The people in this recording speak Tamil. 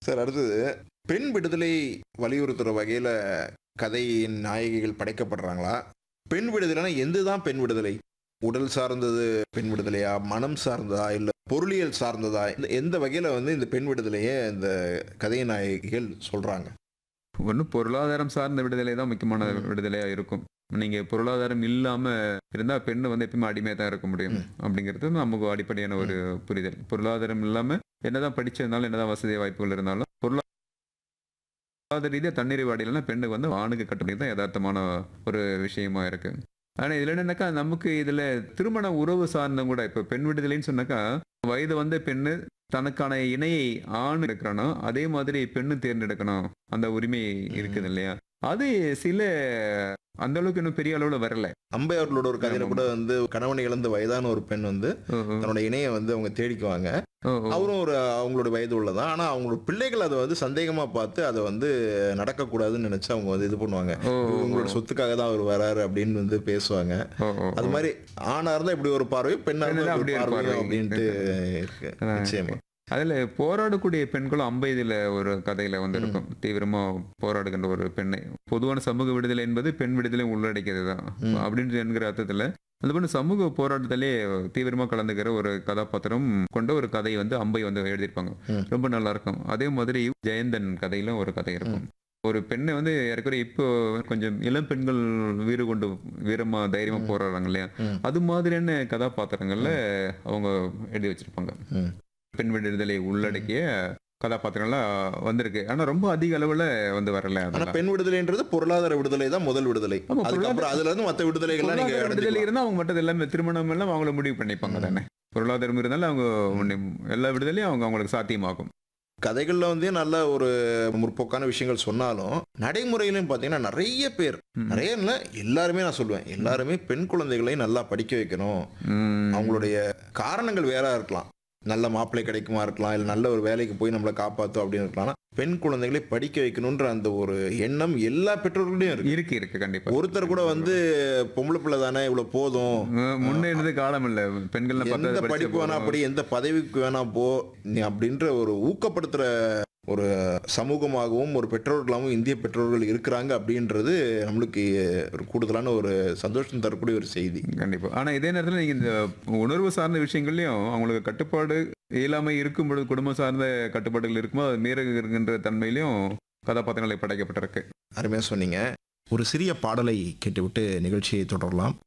சார் அடுத்தது பெண் விடுதலை வலியுறுத்துற வகையில கதையின் நாயகிகள் படைக்கப்படுறாங்களா பெண் விடுதலைனா எந்த தான் பெண் விடுதலை உடல் சார்ந்தது பெண் விடுதலையா மனம் சார்ந்ததா இல்ல பொருளியல் சார்ந்ததா இந்த எந்த வகையில வந்து இந்த பெண் விடுதலையை இந்த கதை நாயகிகள் சொல்றாங்க ஒன்று பொருளாதாரம் சார்ந்த விடுதலை தான் முக்கியமான ம். விடுதலையா இருக்கும் நீங்க பொருளாதாரம் இல்லாம இருந்தா பெண்ணு வந்து எப்பயுமே அடிமையா தான் இருக்க முடியும் ம். அப்படிங்கிறது நமக்கு அடிப்படையான ஒரு புரிதல் பொருளாதாரம் இல்லாம என்னதான் படிச்சிருந்தாலும் என்னதான் வசதி வாய்ப்புகள் இருந்தாலும் பொருளாதார ரீதியா தண்ணீர் வாடியிலனா பெண்ணுக்கு வந்து ஆணுக்கு கட்டுப்படி தான் யதார்த்தமான ஒரு விஷயமா இருக்கு ஆனா இதுல என்னன்னாக்கா நமக்கு இதுல திருமண உறவு சார்ந்த கூட இப்ப பெண் விடுதலைன்னு சொன்னாக்கா வயது வந்த பெண்ணு தனக்கான இணையை ஆண் எடுக்கிறானோ அதே மாதிரி பெண்ணு தேர்ந்தெடுக்கணும் அந்த உரிமை இருக்குது இல்லையா அது சில அந்த அளவுக்கு இன்னும் பெரிய அளவுல வரல அம்பை அவர்களோட ஒரு கதையில ஆமா. கூட வந்து கணவனை இழந்த வயதான ஒரு பெண் வந்து ஓ, ஓ, தன்னோட இணையை வந்து அவங்க தேடிக்குவாங்க ஓ, ஓ. அவரும் ஒரு அவங்களோட வயது உள்ளதான் ஆனா அவங்களோட பிள்ளைகள் அதை வந்து சந்தேகமா பார்த்து அதை வந்து நடக்கக்கூடாதுன்னு நினைச்சு அவங்க வந்து இது பண்ணுவாங்க ஓ, ஓ, உங்களோட சொத்துக்காக தான் அவர் வராரு அப்படின்னு வந்து பேசுவாங்க ஓ, ஓ, அது ஓ. மாதிரி ஆணா இருந்தா இப்படி ஒரு பார்வை பெண்ணா இருந்தா பெண்ணா இப்படி ஒரு அப்படி ஒரு பார்வை பார்வை. அப்படின்ட்டு இருக்கு அதான் நிச்சயமா அதுல போராடக்கூடிய பெண்களும் அம்பைதுல ஒரு கதையில வந்து இருக்கும் தீவிரமா போராடுகின்ற ஒரு பெண்ணை பொதுவான சமூக விடுதலை என்பது பெண் விடுதலை உள்ளடக்கியது தான் ம். அப்படின்னு என்கிற அர்த்தத்துல அந்த பொண்ணு சமூக போராட்டத்திலே தீவிரமா கலந்துக்கிற ஒரு கதாபாத்திரம் கொண்ட ஒரு கதை வந்து அம்பை வந்து எழுதியிருப்பாங்க ம். ரொம்ப நல்லா இருக்கும் அதே மாதிரி ஜெயந்தன் கதையில ஒரு கதை இருக்கும் ஒரு பெண்ணை வந்து ஏற்கனவே இப்போ கொஞ்சம் இளம் பெண்கள் வீறு கொண்டு வீரமா தைரியமா ம். போராடுறாங்க இல்லையா ம். அது மாதிரியான கதாபாத்திரங்கள்ல அவங்க எழுதி வச்சிருப்பாங்க ம். பெண் விடுதலை உள்ளடக்கிய கதாபாத்திரங்கள்லாம் வந்திருக்கு ஆனா ரொம்ப அதிக அளவுல வந்து வரல ஆனா அதெல்லாம். பெண் விடுதலைன்றது பொருளாதார விடுதலை தான் முதல் விடுதலை ஆமா, அதுக்கப்புறம் அதுல இருந்து மத்த விடுதலைகள்லாம் நீங்க பொருளாதார விடுதலை அடைஞ்சுக்கலாம். இருந்தா அவங்க மட்டும் எல்லாமே திருமணம் எல்லாம் அவங்கள முடிவு பண்ணிப்பாங்க ம். தானே பொருளாதாரம் இருந்தாலும் அவங்க முன்னே- எல்லா விடுதலையும் அவங்க அவங்களுக்கு சாத்தியமாகும் கதைகள்ல வந்து நல்ல ஒரு முற்போக்கான விஷயங்கள் சொன்னாலும் நடைமுறையிலும் பாத்தீங்கன்னா நிறைய பேர் ம். நிறைய இல்ல எல்லாருமே நான் சொல்லுவேன் எல்லாருமே பெண் குழந்தைகளை நல்லா படிக்க வைக்கணும் ம். அவங்களுடைய காரணங்கள் வேற இருக்கலாம் நல்ல மாப்பிள்ளை கிடைக்குமா இருக்கலாம் இல்ல நல்ல ஒரு வேலைக்கு போய் நம்மளை காப்பாற்றும் அப்படின்னு இருக்கலாம் ஆனா, பெண் குழந்தைகளை படிக்க வைக்கணுன்ற அந்த ஒரு எண்ணம் எல்லா பெற்றோர்களையும் இருக்கு இருக்கு இருக்கு கண்டிப்பா ஒருத்தர் கூட வந்து பொம்பளை பிள்ளை தானே இவ்வளவு போதும் மு- முன்ன இருந்த காலம் இல்ல பெண்கள் எந்த படிப்பு வேணா அப்படி எந்த பதவிக்கு வேணா போ நீ அப்படின்ற ஒரு ஊக்கப்படுத்துற ஒரு சமூகமாகவும் ஒரு பெற்றோர்களாகவும் இந்திய பெற்றோர்கள் இருக்கிறாங்க அப்படின்றது நம்மளுக்கு ஒரு கூடுதலான ஒரு சந்தோஷம் தரக்கூடிய ஒரு செய்தி கண்டிப்பா ஆனா இதே நேரத்துல நீங்க இந்த உணர்வு சார்ந்த விஷயங்கள்லயும் அவங்களுக்கு கட்டுப்பாடு இயலாமை இருக்கும் பொழுது குடும்பம் சார்ந்த கட்டுப்பாடுகள் இருக்கும்போது அது மீறுகின்ற தன்மையிலையும் கதாபாத்திரங்களை படைக்கப்பட்டிருக்கு அருமையா சொன்னீங்க ஒரு சிறிய பாடலை கேட்டுவிட்டு நிகழ்ச்சியை தொடரலாம்